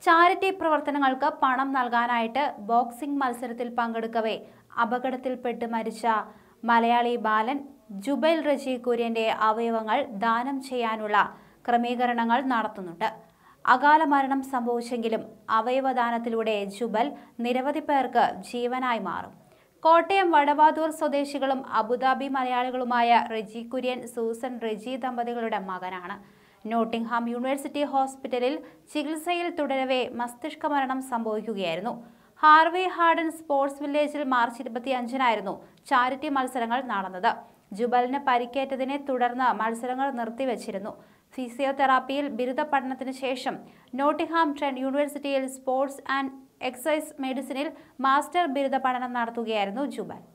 charity പ്രവർത്തനങ്ങൾക്ക് പണം നൽകാനായിട്ട് ബോക്സിംഗ് മത്സരത്തിൽ പങ്കെടുക്കവേ അപകടത്തിൽപ്പെട്ട് മരിച്ച മലയാളി ബാലൻ ജുബൈൽ റജി കുര്യന്റെ അവയവങ്ങൾ ദാനം ചെയ്യാനുള്ള ക്രമീകരണങ്ങൾ നടത്തുന്നുണ്ട് അകാല മരണം സംഭവിച്ചെങ്കിലും അവയവദാനത്തിലൂടെ ജുബൽ നിരവധി പേർക്ക് ജീവനായി മാറും കോട്ടയം വടവാതൂർ സ്വദേശികളും അബുദാബി മലയാളികളുമായ റെജി കുര്യൻ സൂസൻ റെജി ദമ്പതികളുടെ മകനാണ് നോട്ടിംഗ്ഹാം യൂണിവേഴ്സിറ്റി ഹോസ്പിറ്റലിൽ ചികിത്സയിൽ തുടരവെ മസ്തിഷ്ക മരണം സംഭവിക്കുകയായിരുന്നു ഹാർവേ ഹാർഡൻ സ്പോർട്സ് വില്ലേജിൽ മാർച്ച് ഇരുപത്തിയഞ്ചിനായിരുന്നു ചാരിറ്റി മത്സരങ്ങൾ നടന്നത് ജുബലിന് പരിക്കേറ്റതിനെ തുടർന്ന് മത്സരങ്ങൾ നിർത്തിവച്ചിരുന്നു ഫിസിയോതെറാപ്പിയിൽ ബിരുദ പഠനത്തിന് ശേഷം നോട്ടിംഗ്ഹാം ട്രെൻഡ് യൂണിവേഴ്സിറ്റിയിൽ സ്പോർട്സ് ആൻഡ് എക്സസൈസ് മെഡിസിനിൽ മാസ്റ്റർ ബിരുദ പഠനം നടത്തുകയായിരുന്നു ജുബൽ